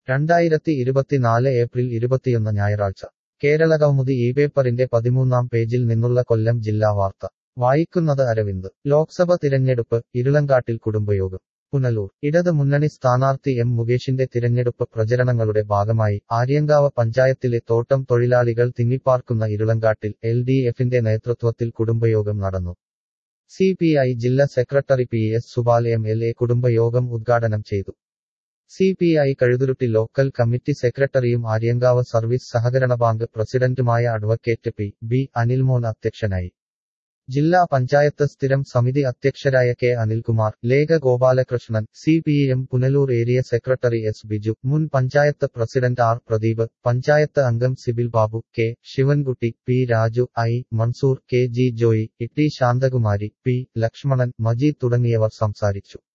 രണ്ടായിരത്തി ഇരുപത്തിനാല് ഏപ്രിൽ ഇരുപത്തിയൊന്ന് ഞായറാഴ്ച കേരള കൗമുദി ഈ പേപ്പറിന്റെ പതിമൂന്നാം പേജിൽ നിന്നുള്ള കൊല്ലം ജില്ലാ വാർത്ത വായിക്കുന്നത് അരവിന്ദ് ലോക്സഭ തിരഞ്ഞെടുപ്പ് ഇരുളങ്കാട്ടിൽ കുടുംബയോഗം പുനലൂർ ഇടത് മുന്നണി സ്ഥാനാർത്ഥി എം മുകേഷിന്റെ തിരഞ്ഞെടുപ്പ് പ്രചരണങ്ങളുടെ ഭാഗമായി ആര്യങ്കാവ് പഞ്ചായത്തിലെ തോട്ടം തൊഴിലാളികൾ തിങ്ങിപ്പാർക്കുന്ന ഇരുളങ്കാട്ടിൽ എൽ ഡി എഫിന്റെ നേതൃത്വത്തിൽ കുടുംബയോഗം നടന്നു സി പി ഐ ജില്ലാ സെക്രട്ടറി P S Subal M L A കുടുംബയോഗം ഉദ്ഘാടനം ചെയ്തു C P I Kazhuthuruty local committee സെക്രട്ടറിയും ആര്യങ്കാവ് സർവീസ് സഹകരണ ബാങ്ക് പ്രസിഡന്റുമായ അഡ്വക്കേറ്റ് പി ബി അനിൽമോൻ അധ്യക്ഷനായി ജില്ലാ പഞ്ചായത്ത് സ്ഥിരം സമിതി അധ്യക്ഷരായ K Anilkumar Lekha Gopalakrishnan C P M Punalur area secretary S Biju മുൻ പഞ്ചായത്ത് പ്രസിഡന്റ് ആർ പ്രദീപ് പഞ്ചായത്ത് അംഗം Sibil Babu K Sivankutty P Raju I Mansoor K G Joy E T Santhakumari P Lakshmanan Majeed തുടങ്ങിയവർ സംസാരിച്ചു